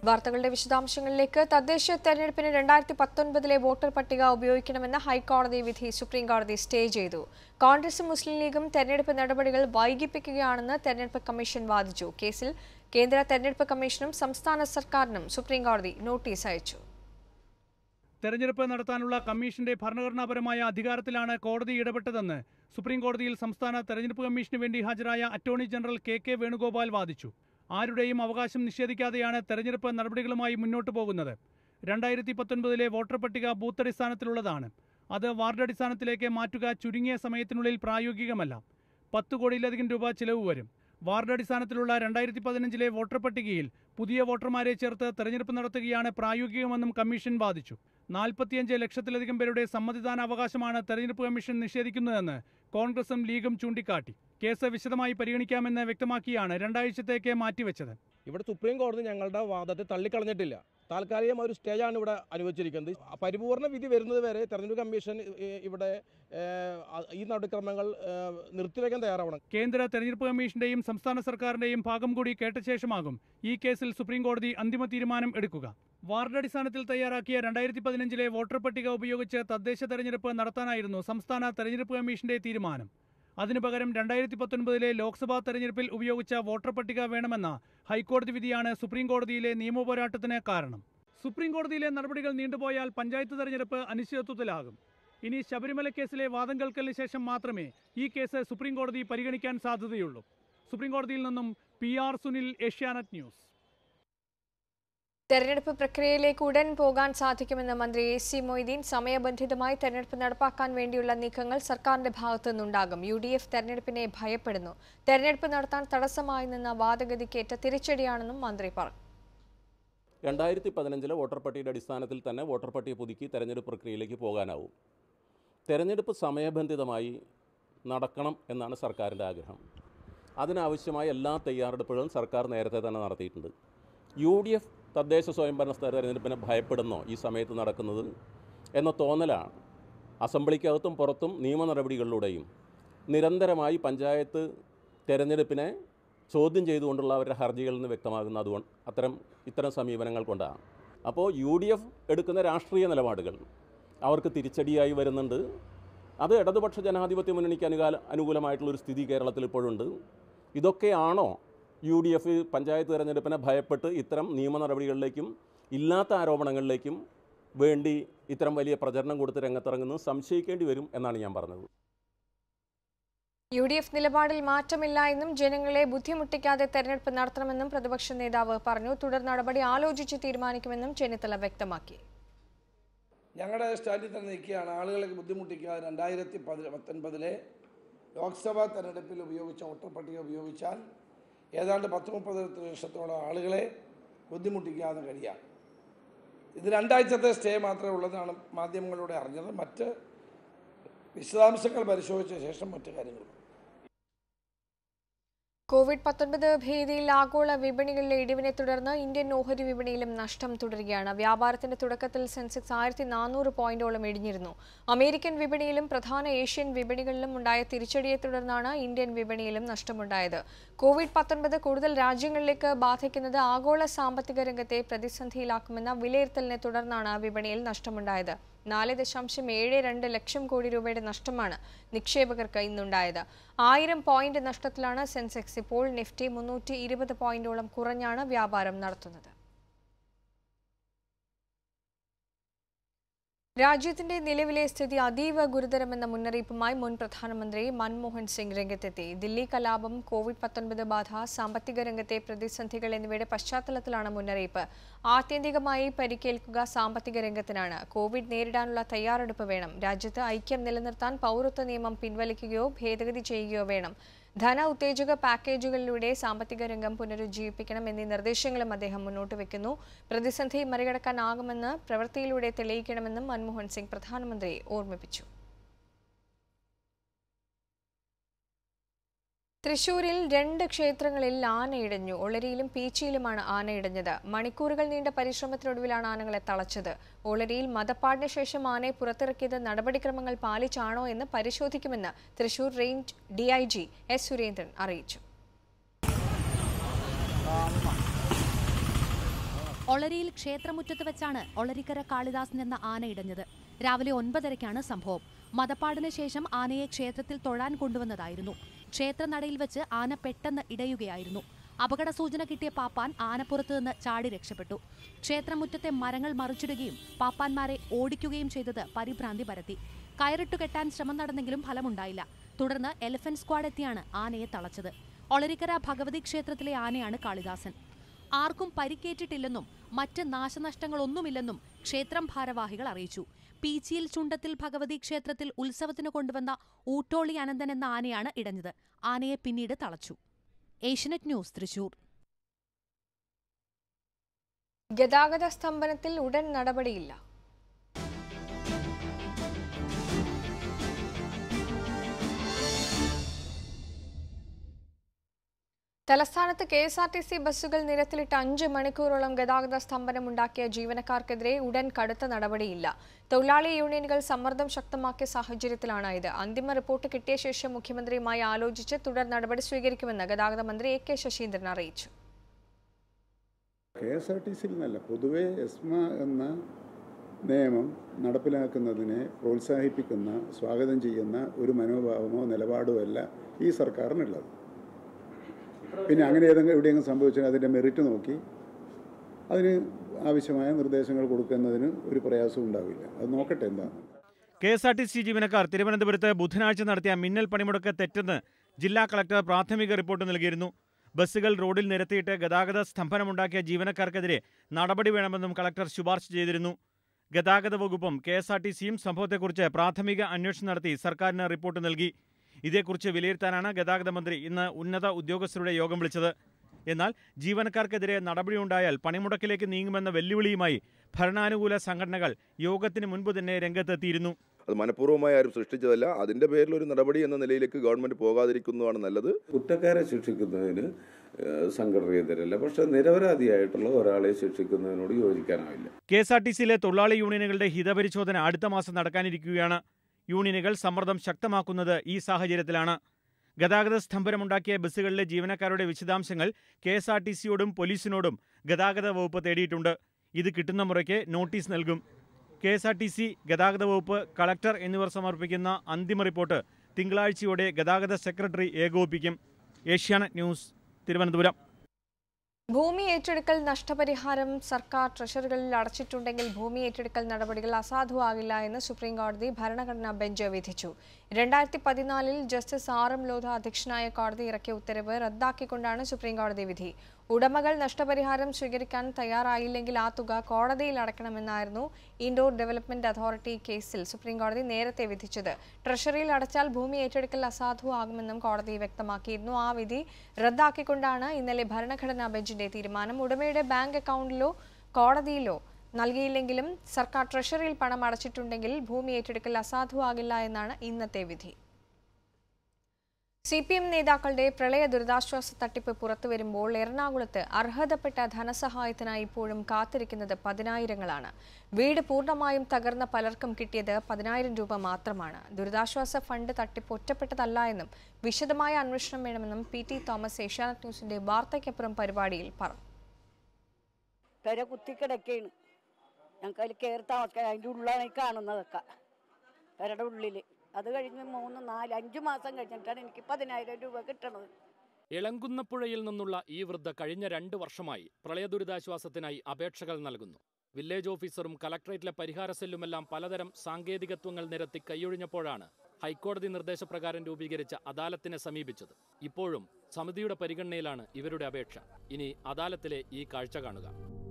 വാർത്തകളുടെ വിശദാംശങ്ങളിലേക്ക് തദ്ദേശ തെരഞ്ഞെടുപ്പിന് രണ്ടായിരത്തി പത്തൊൻപതിലെ വോട്ടർ പട്ടിക ഉപയോഗിക്കണമെന്ന ഹൈക്കോടതി വിധി സുപ്രീം കോടതി സ്റ്റേ ചെയ്തു കോൺഗ്രസും മുസ്ലിം ലീഗും തെരഞ്ഞെടുപ്പ് നടപടികൾ വൈകിപ്പിക്കുകയാണെന്ന് തെരഞ്ഞെടുപ്പ് കമ്മീഷൻ വാദിച്ചു കേസിൽ കേന്ദ്ര തെരഞ്ഞെടുപ്പ് കമ്മീഷനും സംസ്ഥാന സർക്കാരിനും സുപ്രീം കോടതി നോട്ടീസ് അയച്ചു തെരഞ്ഞെടുപ്പ് നടത്താനുള്ള കമ്മീഷന്റെ ഭരണഘടനാപരമായ അധികാരത്തിലാണ് കോടതി ഇടപെട്ടതെന്ന് സുപ്രീം കോടതിയിൽ സംസ്ഥാന തെരഞ്ഞെടുപ്പ് കമ്മീഷന് വേണ്ടി ഹാജരായ attorney general K K Venugopal വാദിച്ചു ആരുടെയും അവകാശം നിഷേധിക്കാതെയാണ് തെരഞ്ഞെടുപ്പ് നടപടികളുമായി മുന്നോട്ടു പോകുന്നത് രണ്ടായിരത്തി പത്തൊൻപതിലെ വോട്ടർ പട്ടിക ബൂത്ത് അടിസ്ഥാനത്തിലുള്ളതാണ് അത് വാർഡ് അടിസ്ഥാനത്തിലേക്ക് മാറ്റുക ചുരുങ്ങിയ സമയത്തിനുള്ളിൽ പ്രായോഗികമല്ല പത്ത് കോടിയിലധികം രൂപ ചിലവ് വരും വാർഡ് അടിസ്ഥാനത്തിലുള്ള രണ്ടായിരത്തി പതിനഞ്ചിലെ വോട്ടർ പട്ടികയിൽ പുതിയ വോട്ടർമാരെ ചേർത്ത് തെരഞ്ഞെടുപ്പ് നടത്തുകയാണ് പ്രായോഗികമെന്നും കമ്മീഷൻ വാദിച്ചു നാൽപ്പത്തിയഞ്ച് ലക്ഷത്തിലധികം പേരുടെ സമ്മതിദാനാവകാശമാണ് തെരഞ്ഞെടുപ്പ് കമ്മീഷൻ നിഷേധിക്കുന്നതെന്ന് കോൺഗ്രസും ലീഗും ചൂണ്ടിക്കാട്ടി കേസ് വിശദമായി പരിഗണിക്കാമെന്ന് വ്യക്തമാക്കിയാണ് രണ്ടാഴ്ചത്തേക്ക് മാറ്റിവെച്ചത് ഇവിടെ സുപ്രീം കോടതി ഞങ്ങളുടെ വാദത്തെ തള്ളിക്കളഞ്ഞിട്ടില്ല താൽക്കാലികം ഒരു സ്റ്റേജാണ് ഇവിടെ അനുവദിച്ചിരിക്കുന്നത് പരിപൂർണ വിധി വരുന്നത് വരെ തെരഞ്ഞെടുപ്പ് കമ്മീഷൻ ഇ- ഇവിടെ ഏഹ്, അ- ഈ നടപടിക്രമങ്ങൾ ഏഹ്, നിർത്തിവെക്കാൻ തയ്യാറാവണം കേന്ദ്ര തെരഞ്ഞെടുപ്പ് കമ്മീഷന്റെയും സംസ്ഥാന സർക്കാരിന്റെയും ഭാഗം കൂടി കേട്ട ശേഷമാകും ഈ കേസിൽ സുപ്രീം കോടതി അന്തിമ തീരുമാനം എടുക്കുക വാർഡ് അടിസ്ഥാനത്തിൽ തയ്യാറാക്കിയ രണ്ടായിരത്തി പതിനഞ്ചിലെ വോട്ടർ പട്ടിക ഉപയോഗിച്ച് തദ്ദേശ തെരഞ്ഞെടുപ്പ് നടത്താനായിരുന്നു സംസ്ഥാന തെരഞ്ഞെടുപ്പ് കമ്മീഷന്റെ തീരുമാനം അതിനു പകരം രണ്ടായിരത്തി പത്തൊൻപതിലെ ലോക്സഭാ തെരഞ്ഞെടുപ്പിൽ ഉപയോഗിച്ച വോട്ടർ പട്ടിക വേണമെന്ന ഹൈക്കോടതി വിധിയാണ് സുപ്രീം കോടതിയിലെ നിയമപോരാട്ടത്തിന് കാരണം സുപ്രീം കോടതിയിലെ നടപടികൾ നീണ്ടുപോയാൽ പഞ്ചായത്ത് തെരഞ്ഞെടുപ്പ് അനിശ്ചിതത്വത്തിലാകും ഇനി ശബരിമല കേസിലെ വാദം കേൾക്കലിന് ശേഷം മാത്രമേ ഈ കേസ് സുപ്രീം കോടതി പരിഗണിക്കാൻ സാധ്യതയുള്ളൂ സുപ്രീം കോടതിയിൽ നിന്നും P R Sunil Asianet news തെരഞ്ഞെടുപ്പ് പ്രക്രിയയിലേക്ക് ഉടൻ പോകാൻ സാധിക്കുമെന്ന് മന്ത്രി എ സി മൊയ്തീൻ സമയബന്ധിതമായി തെരഞ്ഞെടുപ്പ് നടപ്പാക്കാൻ വേണ്ടിയുള്ള നീക്കങ്ങൾ സർക്കാരിന്റെ ഭാഗത്തു നിന്നുണ്ടാകും യു ഡി എഫ് തെരഞ്ഞെടുപ്പിനെ ഭയപ്പെടുന്നു തെരഞ്ഞെടുപ്പ് നടത്താൻ തടസ്സമായി നിന്ന വാദഗതിക്കേറ്റ തിരിച്ചടിയാണെന്നും മന്ത്രി പറഞ്ഞു രണ്ടായിരത്തി പതിനഞ്ചിലെ വോട്ടർ പട്ടികയുടെ അടിസ്ഥാനത്തിൽ തന്നെ വോട്ടർ പട്ടിക പുതുക്കി തെരഞ്ഞെടുപ്പ് പ്രക്രിയയിലേക്ക് പോകാനാവും തെരഞ്ഞെടുപ്പ് സമയബന്ധിതമായി നടക്കണം എന്നാണ് സർക്കാരിൻ്റെ ആഗ്രഹം അതിനാവശ്യമായ എല്ലാ തയ്യാറെടുപ്പുകളും സർക്കാർ നേരത്തെ തന്നെ നടത്തിയിട്ടുണ്ട് യു ഡി എഫ് തദ്ദേശ സ്വയംഭരണ സ്ഥാന തെരഞ്ഞെടുപ്പിനെ ഭയപ്പെടുന്നോ ഈ സമയത്ത് നടക്കുന്നത് എന്ന തോന്നലാണ് അസംബ്ലിക്കകത്തും പുറത്തും നിയമ നടപടികളിലൂടെയും നിരന്തരമായി പഞ്ചായത്ത് തെരഞ്ഞെടുപ്പിനെ ചോദ്യം ചെയ്തുകൊണ്ടുള്ള അവരുടെ ഹർജികളിൽ നിന്ന് വ്യക്തമാകുന്ന അതുകൊണ്ട് അത്തരം ഇത്തരം സമീപനങ്ങൾ കൊണ്ടാണ് അപ്പോൾ യു ഡി എഫ് എടുക്കുന്ന രാഷ്ട്രീയ നിലപാടുകൾ അവർക്ക് തിരിച്ചടിയായി വരുന്നുണ്ട് അത് ഇടതുപക്ഷ ജനാധിപത്യ മുന്നണിക്ക് അനുകാല അനുകൂലമായിട്ടുള്ളൊരു സ്ഥിതി കേരളത്തിൽ ഇപ്പോഴുണ്ട് ഇതൊക്കെയാണോ യു ഡി എഫ് പഞ്ചായത്ത് തെരഞ്ഞെടുപ്പിനെ ഭയപ്പെട്ട് ഇത്തരം നിയമ നടപടികളിലേക്കും ഇല്ലാത്ത ആരോപണങ്ങളിലേക്കും വേണ്ടി ഇത്തരം വലിയ പ്രചരണം കൊടുത്ത് രംഗത്തിറങ്ങുന്നത് സംശയിക്കേണ്ടി വരും എന്നാണ് ഞാൻ പറഞ്ഞത് യു ഡി എഫ് നിലപാടിൽ മാറ്റമില്ല എന്നും ജനങ്ങളെ ബുദ്ധിമുട്ടിക്കാതെ തെരഞ്ഞെടുപ്പ് നടത്തണമെന്നും പ്രതിപക്ഷ നേതാവ് പറഞ്ഞു തുടർ നടപടി ആലോചിച്ച് തീരുമാനിക്കുമെന്നും ചെന്നിത്തല വ്യക്തമാക്കി ഞങ്ങളുടെ സ്റ്റാൻഡിൽ തന്നെ നിൽക്കുകയാണ് ആളുകളെ ബുദ്ധിമുട്ടിക്കാതെ രണ്ടായിരത്തി പതി പത്തൊൻപതിലെ ലോക്സഭാ തെരഞ്ഞെടുപ്പിൽ ഉപയോഗിച്ച വോട്ടർ പട്ടിക ഉപയോഗിച്ചാൽ ഏതാണ്ട് പത്ത് മുപ്പത് ലക്ഷത്തോളം ആളുകളെ ബുദ്ധിമുട്ടിക്കാതെ കഴിയാം ഇത് രണ്ടാഴ്ചത്തെ സ്റ്റേ മാത്രമേ ഉള്ളതാണ് മാധ്യമങ്ങളിലൂടെ അറിഞ്ഞത് മറ്റ് വിശദാംശങ്ങൾ പരിശോധിച്ച ശേഷം മറ്റു കാര്യങ്ങൾ കോവിഡ് പത്തൊൻപത് ഭീതിയിൽ ആഗോള വിപണികളിലെ ഇടിവിനെ തുടർന്ന് ഇന്ത്യൻ ഓഹരി വിപണിയിലും നഷ്ടം തുടരുകയാണ് വ്യാപാരത്തിന്റെ തുടക്കത്തിൽ സെൻസെക്സ് ആയിരത്തി നാനൂറ് പോയിന്റോളം ഇടിഞ്ഞിരുന്നു അമേരിക്കൻ വിപണിയിലും പ്രധാന ഏഷ്യൻ വിപണികളിലും ഉണ്ടായ തിരിച്ചടിയെ തുടർന്നാണ് ഇന്ത്യൻ വിപണിയിലും നഷ്ടമുണ്ടായത് കോവിഡ് പത്തൊൻപത് കൂടുതൽ രാജ്യങ്ങളിലേക്ക് ബാധിക്കുന്നത് ആഗോള സാമ്പത്തിക രംഗത്തെ പ്രതിസന്ധിയിലാക്കുമെന്ന വിലയിരുത്തലിനെ തുടർന്നാണ് വിപണിയിൽ നഷ്ടമുണ്ടായത് നാല് ദശാംശം ഏഴ് രണ്ട് ലക്ഷം കോടി രൂപയുടെ നഷ്ടമാണ് നിക്ഷേപകർക്ക് ഇന്നുണ്ടായത് ആയിരം പോയിന്റ് നഷ്ടത്തിലാണ് സെൻസെക്സ് ഇപ്പോൾ നിഫ്റ്റി മുന്നൂറ്റി ഇരുപത് പോയിന്റോളം കുറഞ്ഞാണ് വ്യാപാരം നടത്തുന്നത് രാജ്യത്തിന്റെ നിലവിലെ സ്ഥിതി അതീവ ഗുരുതരമെന്ന മുന്നറിയിപ്പുമായി മുൻ പ്രധാനമന്ത്രി മൻമോഹൻ സിംഗ് രംഗത്തെത്തി ദില്ലി കലാപം കോവിഡ് പത്തൊൻപത് ബാധ സാമ്പത്തിക രംഗത്തെ പ്രതിസന്ധികൾ എന്നിവയുടെ പശ്ചാത്തലത്തിലാണ് മുന്നറിയിപ്പ് ആത്യന്തികമായി പരിക്കേൽക്കുക സാമ്പത്തിക രംഗത്തിനാണ് കോവിഡ് നേരിടാനുള്ള തയ്യാറെടുപ്പ് വേണം രാജ്യത്ത് ഐക്യം നിലനിർത്താൻ പൗരത്വ നിയമം പിൻവലിക്കുകയോ ഭേദഗതി ചെയ്യുകയോ വേണം ധന ഉത്തേജക പാക്കേജുകളിലൂടെ സാമ്പത്തിക രംഗം പുനരുജ്ജീവിപ്പിക്കണം എന്നീ നിർദ്ദേശങ്ങളും അദ്ദേഹം മുന്നോട്ട് വെക്കുന്നു പ്രതിസന്ധി മറികടക്കാനാകുമെന്ന് പ്രവൃത്തിയിലൂടെ തെളിയിക്കണമെന്നും മൻമോഹൻ സിംഗ് പ്രധാനമന്ത്രിയെ ഓർമ്മിപ്പിച്ചു തൃശൂരിൽ രണ്ട് ക്ഷേത്രങ്ങളിൽ ആനയിടഞ്ഞു ഒളരിയിലും പീച്ചിയിലുമാണ് ആനയിടഞ്ഞത് മണിക്കൂറുകൾ നീണ്ട പരിശ്രമത്തിനൊടുവിലാണ് ആനകളെ തളച്ചത് ഒളരിയിൽ മതപ്പാടിന് ശേഷം ആനയെ പുറത്തിറക്കിയത് നടപടിക്രമങ്ങൾ പാലിച്ചാണോ എന്ന് പരിശോധിക്കുമെന്ന് Thrissur range DIG S Surendran അറിയിച്ചു ഒളരിയിൽ ക്ഷേത്രമുറ്റത്ത് വെച്ചാണ് ഒളരിക്കര കാളിദാസൻ എന്ന ആന ഇടഞ്ഞത് രാവിലെ ഒൻപതരയ്ക്കാണ് സംഭവം മതപ്പാടിന് ശേഷം ആനയെ ക്ഷേത്രത്തിൽ തൊഴാൻ കൊണ്ടുവന്നതായിരുന്നു ക്ഷേത്രനടയിൽ വെച്ച് ആന പെട്ടെന്ന് ഇടയുകയായിരുന്നു അപകട സൂചന കിട്ടിയ പാപ്പാൻ ആനപ്പുറത്ത് നിന്ന് ചാടി രക്ഷപ്പെട്ടു ക്ഷേത്രമുറ്റത്തെ മരങ്ങൾ മറിച്ചിടുകയും പാപ്പാന്മാരെ ഓടിക്കുകയും ചെയ്തത് പരിഭ്രാന്തി പരത്തി കയറിട്ടു കെട്ടാൻ ശ്രമം നടന്നെങ്കിലും ഫലമുണ്ടായില്ല തുടർന്ന് എലിഫന്റ് സ്ക്വാഡ് എത്തിയാണ് ആനയെ തളച്ചത് ഒളരിക്കര ഭഗവതി ക്ഷേത്രത്തിലെ ആനയാണ് കാളിദാസൻ ആർക്കും പരിക്കേറ്റിട്ടില്ലെന്നും മറ്റ് നാശനഷ്ടങ്ങളൊന്നുമില്ലെന്നും ക്ഷേത്രം ഭാരവാഹികൾ അറിയിച്ചു പീച്ചിയിൽ ചുണ്ടത്തിൽ ഭഗവതി ക്ഷേത്രത്തിൽ ഉത്സവത്തിന് കൊണ്ടുവന്ന ഊട്ടോളി അനന്തൻ എന്ന ആനയാണ് ഇടഞ്ഞത് ആനയെ പിന്നീട് തളച്ചു ഏഷ്യനെറ്റ് ന്യൂസ് തൃശൂർ ഗതാഗത സ്തംഭനത്തിൽ ഉടൻ നടപടിയില്ല തലസ്ഥാനത്ത് K S R T C ബസ്സുകൾ നിരത്തിലിട്ട് അഞ്ച് മണിക്കൂറോളം ഗതാഗത സ്തംഭനമുണ്ടാക്കിയ ജീവനക്കാർക്കെതിരെ ഉടൻ കടുത്ത നടപടിയില്ല തൊഴിലാളി യൂണിയനുകൾ സമ്മർദ്ദം ശക്തമാക്കിയ സാഹചര്യത്തിലാണ് ഇത് അന്തിമ റിപ്പോർട്ട് കിട്ടിയ ശേഷം മുഖ്യമന്ത്രിയുമായി ആലോചിച്ച് തുടർ നടപടി സ്വീകരിക്കുമെന്ന് ഗതാഗത മന്ത്രി എ കെ ശശീന്ദ്രൻ അറിയിച്ചു കെ എസ് ആർ ടി സിയിൽ നിന്നല്ല പൊതുവെ എസ്മ എന്ന നിയമം നടപ്പിലാക്കുന്നതിനെ പ്രോത്സാഹിപ്പിക്കുന്ന സ്വാഗതം ചെയ്യുന്ന ഒരു മനോഭാവമോ നിലപാടോ അല്ല ഈ സർക്കാരിനുള്ളത് പിന്നെ അങ്ങനെ ഏതെങ്കിലും എവിടെയെങ്കിലും സംഭവിച്ചാൽ അതിൻ്റെ മെറിറ്റ് നോക്കി അതിന് ആവശ്യമായ നിർദ്ദേശങ്ങൾ കൊടുക്കുന്നതിന് ഒരു പ്രയാസവും ഉണ്ടാവില്ല അത് നോക്കട്ടെ എന്താണ് K S R T C ജീവനക്കാർ തിരുവനന്തപുരത്ത് ബുധനാഴ്ച നടത്തിയ മിന്നൽ പണിമുടക്ക് തെറ്റെന്ന് ജില്ലാ കളക്ടർ പ്രാഥമിക റിപ്പോർട്ട് നൽകിയിരുന്നു ബസ്സുകൾ റോഡിൽ നിരത്തിയിട്ട് ഗതാഗത സ്തംഭനമുണ്ടാക്കിയ ജീവനക്കാർക്കെതിരെ നടപടി വേണമെന്നും കളക്ടർ ശുപാർശ ചെയ്തിരുന്നു ഗതാഗത വകുപ്പും കെ എസ് ആർ ടി സിയും സംഭവത്തെക്കുറിച്ച് പ്രാഥമിക അന്വേഷണം നടത്തി സർക്കാരിന് റിപ്പോർട്ട് നൽകി ഇതേക്കുറിച്ച് വിലയിരുത്താനാണ് ഗതാഗത മന്ത്രി ഇന്ന് ഉന്നത ഉദ്യോഗസ്ഥരുടെ യോഗം വിളിച്ചത് എന്നാൽ ജീവനക്കാർക്കെതിരെ നടപടിയുണ്ടായാൽ പണിമുടക്കിലേക്ക് നീങ്ങുമെന്ന വെല്ലുവിളിയുമായി ഭരണാനുകൂല സംഘടനകൾ യോഗത്തിന് മുൻപ് തന്നെ രംഗത്തെത്തിയിരുന്നു അത് മനഃപൂർവ്വമായി ആരും സൃഷ്ടിച്ചതല്ല അതിൻ്റെ പേരിൽ ഒരു നടപടി എന്ന നിലയിലേക്ക് ഗവൺമെൻറ് പോകാതിരിക്കുന്നതാണ് നല്ലത് കുറ്റക്കാരെ ശിക്ഷിക്കുന്നതിന് ഏഹ്, സംഘടനയെതിരല്ല പക്ഷെ നിരപരാധിയായിട്ടുള്ള ഒരാളെ ശിക്ഷിക്കുന്നതിനോട് യോജിക്കാനാവില്ല കെ എസ് ആർ ടി സിയിലെ തൊഴിലാളി യൂണിയനുകളുടെ ഹിതപരിശോധന അടുത്ത മാസം നടക്കാനിരിക്കുകയാണ് യൂണിയനുകൾ സമ്മർദ്ദം ശക്തമാക്കുന്നത് ഈ സാഹചര്യത്തിലാണ് ഗതാഗത സ്തംഭനമുണ്ടാക്കിയ ബസ്സുകളിലെ ജീവനക്കാരുടെ വിശദാംശങ്ങൾ കെ എസ് ആർ ടി സിയോടും പോലീസിനോടും ഗതാഗത വകുപ്പ് തേടിയിട്ടുണ്ട് ഇത് കിട്ടുന്ന മുറയ്ക്ക് നോട്ടീസ് നൽകും K S R T C ഗതാഗത വകുപ്പ് കളക്ടർ എന്നിവർ സമർപ്പിക്കുന്ന അന്തിമ റിപ്പോർട്ട് തിങ്കളാഴ്ചയോടെ ഗതാഗത സെക്രട്ടറി ഏകോപിപ്പിക്കും ഏഷ്യാനെറ്റ് ന്യൂസ് തിരുവനന്തപുരം ഭൂമി ഏറ്റെടുക്കൽ നഷ്ടപരിഹാരം സർക്കാർ ട്രഷറികളിൽ അടച്ചിട്ടുണ്ടെങ്കിൽ ഭൂമി ഏറ്റെടുക്കൽ നടപടികൾ അസാധുവാകില്ല എന്ന് സുപ്രീം കോടതി ഭരണഘടനാ ബെഞ്ച് വിധിച്ചു രണ്ടായിരത്തി പതിനാലിൽ ജസ്റ്റിസ് ആർ എം ലോധ അധ്യക്ഷനായ കോടതി ഇറക്കിയ ഉത്തരവ് റദ്ദാക്കിക്കൊണ്ടാണ് സുപ്രീം കോടതി വിധി ഉടമകൾ നഷ്ടപരിഹാരം സ്വീകരിക്കാൻ തയ്യാറായില്ലെങ്കിൽ ആ തുക കോടതിയിൽ അടയ്ക്കണമെന്നായിരുന്നു ഇൻഡോർ ഡെവലപ്മെന്റ് അതോറിറ്റി കേസിൽ സുപ്രീം കോടതി നേരത്തെ വിധിച്ചത് ട്രഷറിയിൽ അടച്ചാൽ ഭൂമി ഏറ്റെടുക്കൽ അസാധുവാകുമെന്നും കോടതി വ്യക്തമാക്കിയിരുന്നു ആ വിധി റദ്ദാക്കിക്കൊണ്ടാണ് ഇന്നലെ ഭരണഘടനാ ബെഞ്ചിന്റെ തീരുമാനം ഉടമയുടെ ബാങ്ക് അക്കൗണ്ടിലോ കോടതിയിലോ നൽകിയില്ലെങ്കിലും സർക്കാർ ട്രഷറിയിൽ പണം അടച്ചിട്ടുണ്ടെങ്കിൽ ഭൂമി ഏറ്റെടുക്കൽ അസാധുവാകില്ല എന്നാണ് ഇന്നത്തെ വിധി സി പി എം നേതാക്കളുടെ പ്രളയ ദുരിതാശ്വാസ തട്ടിപ്പ് പുറത്തുവരുമ്പോൾ എറണാകുളത്ത് അർഹതപ്പെട്ട ധനസഹായത്തിനായി ഇപ്പോഴും കാത്തിരിക്കുന്നത് പതിനായിരങ്ങളാണ് വീട് പൂർണ്ണമായും തകർന്ന പലർക്കും കിട്ടിയത് പതിനായിരം രൂപ മാത്രമാണ് ദുരിതാശ്വാസ ഫണ്ട് തട്ടിപ്പ് ഒറ്റപ്പെട്ടതല്ല എന്നും വിശദമായ അന്വേഷണം വേണമെന്നും പി ടി തോമസ് ഏഷ്യാനെറ്റ് ന്യൂസിന്റെ വാർത്തയ്ക്കപ്പുറം പരിപാടിയിൽ പറഞ്ഞു പെര കുത്തിക്കിടക്കാണ് ഞങ്ങൾക്ക് അതിൽ കയറി താമസിക്കാൻ അതിൻ്റെ ഉള്ളിലാണ് ഈ കാണുന്നതൊക്കെ പെരയുടെ ഉള്ളിൽ അത് കഴിഞ്ഞ് മൂന്ന് നാല് അഞ്ച് മാസം കഴിഞ്ഞിട്ടാണ് എനിക്ക് പതിനായിരം രൂപ കിട്ടണത് ഇളങ്കുന്നപ്പുഴയിൽ നിന്നുള്ള ഈ വൃദ്ധ കഴിഞ്ഞ രണ്ട് വർഷമായി പ്രളയദുരിതാശ്വാസത്തിനായി അപേക്ഷകൾ നൽകുന്നു വില്ലേജ് ഓഫീസറും കലക്ടറേറ്റിലെ പരിഹാര സെല്ലുമെല്ലാം പലതരം സാങ്കേതികത്വങ്ങൾ നിരത്തി കൈയൊഴിഞ്ഞപ്പോഴാണ് ഹൈക്കോടതി നിർദ്ദേശപ്രകാരം രൂപീകരിച്ച അദാലത്തിനെ സമീപിച്ചത് ഇപ്പോഴും സമിതിയുടെ പരിഗണനയിലാണ് ഇവരുടെ അപേക്ഷ ഇനി അദാലത്തിലെ ഈ കാഴ്ച കാണുക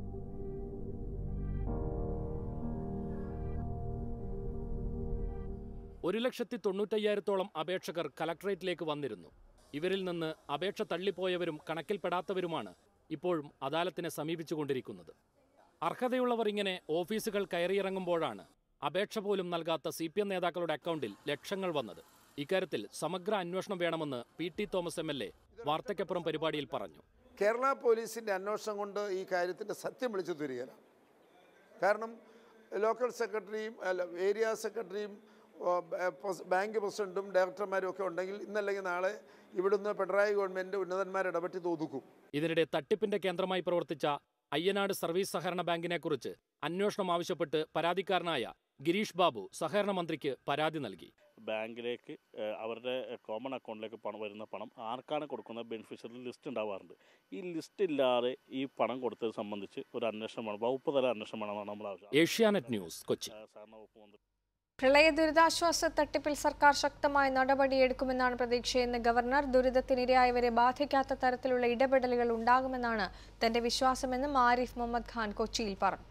ഒരു ലക്ഷത്തി തൊണ്ണൂറ്റയ്യായിരത്തോളം അപേക്ഷകർ കലക്ടറേറ്റിലേക്ക് വന്നിരുന്നു ഇവരിൽ നിന്ന് അപേക്ഷ തള്ളിപ്പോയവരും കണക്കിൽപ്പെടാത്തവരുമാണ് ഇപ്പോഴും അദാലത്തിനെ സമീപിച്ചുകൊണ്ടിരിക്കുന്നത് അർഹതയുള്ളവർ ഇങ്ങനെ ഓഫീസുകൾ കയറിയിറങ്ങുമ്പോഴാണ് അപേക്ഷ പോലും നൽകാത്ത സി പി എം നേതാക്കളുടെ അക്കൗണ്ടിൽ ലക്ഷങ്ങൾ വന്നത് ഇക്കാര്യത്തിൽ സമഗ്ര അന്വേഷണം വേണമെന്ന് P T Thomas M L A വാർത്തയ്ക്കപ്പുറം പരിപാടിയിൽ പറഞ്ഞു കേരള പോലീസിൻ്റെ അന്വേഷണം കൊണ്ട് ഈ കാര്യത്തിൻ്റെ സത്യം വിളിച്ചു തരികയില്ല കാരണം ലോക്കൽ സെക്രട്ടറിയും അല്ല ഏരിയ സെക്രട്ടറിയും ഓ, ബ- പ്രസ്- ബാങ്ക് പ്രസിഡന്റും ഡയറക്ടർമാരും ഒക്കെ ഉണ്ടെങ്കിൽ ഇന്നല്ലെങ്കിൽ നാളെ ഇവിടുന്ന് പിണറായി ഗവൺമെൻറ് ഉന്നതന്മാർ ഇടപെട്ട് ഇത് ഒതുക്കും ഇതിനിടെ തട്ടിപ്പിന്റെ കേന്ദ്രമായി പ്രവർത്തിച്ച അയ്യനാട് സർവീസ് സഹകരണ ബാങ്കിനെക്കുറിച്ച് അന്വേഷണം ആവശ്യപ്പെട്ട് പരാതിക്കാരനായ ഗിരീഷ് ബാബു സഹകരണ മന്ത്രിക്ക് പരാതി നൽകി ബാങ്കിലേക്ക് ഏഹ്, അവരുടെ കോമൺ അക്കൗണ്ടിലേക്ക് പണം വരുന്ന പണം ആർക്കാണ് കൊടുക്കുന്ന ബെനിഫിഷ്യറി ലിസ്റ്റ് ഉണ്ടാവാറുണ്ട് ഈ ലിസ്റ്റ് ഇല്ലാതെ ഈ പണം കൊടുത്തത് സംബന്ധിച്ച് ഒരു അന്വേഷണം വേണം വകുപ്പ് തല അന്വേഷണം വേണമെന്നാണ് നമ്മൾ ആവശ്യം ഏഷ്യാനെറ്റ് ന്യൂസ് കൊച്ചി സഹകരണ വകുപ്പ് മന്ത്രി പ്രളയ ദുരിതാശ്വാസ തട്ടിപ്പിൽ സർക്കാർ ശക്തമായ നടപടിയെടുക്കുമെന്നാണ് പ്രതീക്ഷയെന്ന് ഗവർണർ ദുരിതത്തിനിരയായവരെ ബാധിക്കാത്ത തരത്തിലുള്ള ഇടപെടലുകൾ ഉണ്ടാകുമെന്നാണ് തന്റെ വിശ്വാസമെന്നും ആരിഫ് മുഹമ്മദ് ഖാൻ കൊച്ചിയിൽ പറഞ്ഞു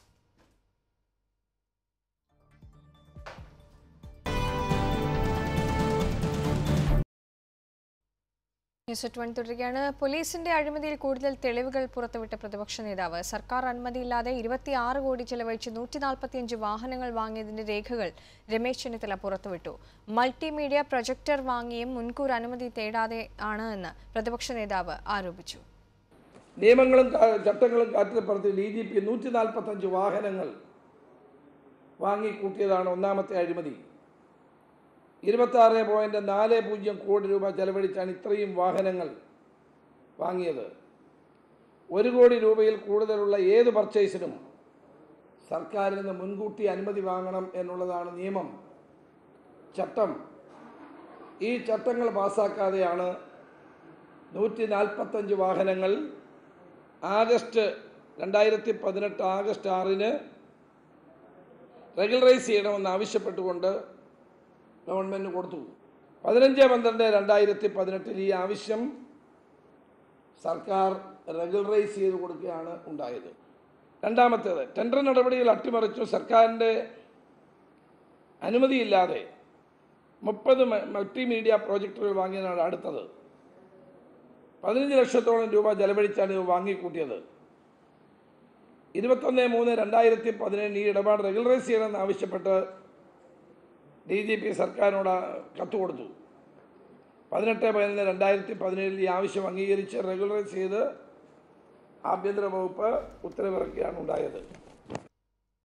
ന്യൂസ് എറ്റ് വൺ തുടരുകയാണ് പോലീസിന്റെ അഴിമതിയിൽ കൂടുതൽ തെളിവുകൾ പുറത്തുവിട്ട പ്രതിപക്ഷ നേതാവ് സർക്കാർ അനുമതിയില്ലാതെ ഇരുപത്തിയാറ് കോടി ചെലവഴിച്ച് നൂറ്റി നാൽപ്പത്തിയഞ്ച് വാഹനങ്ങൾ വാങ്ങിയതിന്റെ രേഖകൾ രമേശ് ചെന്നിത്തല പുറത്തുവിട്ടു മൾട്ടിമീഡിയ പ്രൊജക്ടർ വാങ്ങിയും മുൻകൂർ അനുമതി തേടാതെ ആണ് എന്ന് പ്രതിപക്ഷ നേതാവ് ആരോപിച്ചു നിയമങ്ങളും കാ- ചട്ടങ്ങളും കാറ്റിൽ പറത്തി ഡി ജി പി നൂറ്റി നാൽപ്പത്തഞ്ച് വാഹനങ്ങൾ വാങ്ങിക്കൂട്ടിയതാണ് ഒന്നാമത്തെ അഴിമതി ഇരുപത്താറ് പോയിന്റ് നാല് പൂജ്യം കോടി രൂപ ചെലവഴിച്ചാണ് ഇത്രയും വാഹനങ്ങൾ വാങ്ങിയത് ഒരു കോടി രൂപയിൽ കൂടുതലുള്ള ഏത് പർച്ചേസിനും സർക്കാരിൽ നിന്ന് മുൻകൂട്ടി അനുമതി വാങ്ങണം എന്നുള്ളതാണ് നിയമം ചട്ടം ഈ ചട്ടങ്ങൾ പാസ്സാക്കാതെയാണ് നൂറ്റി നാൽപ്പത്തഞ്ച് വാഹനങ്ങൾ ആഗസ്റ്റ് രണ്ടായിരത്തി പതിനെട്ട് ആഗസ്റ്റ് ആറിന് റെഗുലറൈസ് ചെയ്യണമെന്ന് ആവശ്യപ്പെട്ടുകൊണ്ട് ഗവൺമെൻറ് കൊടുത്തു പതിനഞ്ച് പന്ത്രണ്ട് രണ്ടായിരത്തി പതിനെട്ടിൽ ഈ ആവശ്യം സർക്കാർ റെഗുലറൈസ് ചെയ്ത് കൊടുക്കുകയാണ് ഉണ്ടായത് രണ്ടാമത്തേത് ടെൻഡർ നടപടികൾ അട്ടിമറിച്ചു സർക്കാരിൻ്റെ അനുമതിയില്ലാതെ മുപ്പത് മൾട്ടിമീഡിയ പ്രോജക്റ്റുകൾ വാങ്ങിയതാണ് അടുത്തത് പതിനഞ്ച് ലക്ഷത്തോളം രൂപ ചെലവഴിച്ചാണ് ഇത് വാങ്ങിക്കൂട്ടിയത് ഇരുപത്തൊന്ന് മൂന്ന് രണ്ടായിരത്തി പതിനേഴ് ഈ ഇടപാട് റെഗുലറൈസ് ചെയ്യണമെന്ന് ആവശ്യപ്പെട്ട് ഡി ജി പി സർക്കാരിനോട് കത്ത് കൊടുത്തു പതിനെട്ട് പതിനൊന്ന് രണ്ടായിരത്തി പതിനേഴിൽ ഈ ആവശ്യം അംഗീകരിച്ച് റെഗുലറൈസ് ചെയ്ത് ആഭ്യന്തര വകുപ്പ് ഉത്തരവിറക്കുകയാണ് ഉണ്ടായത്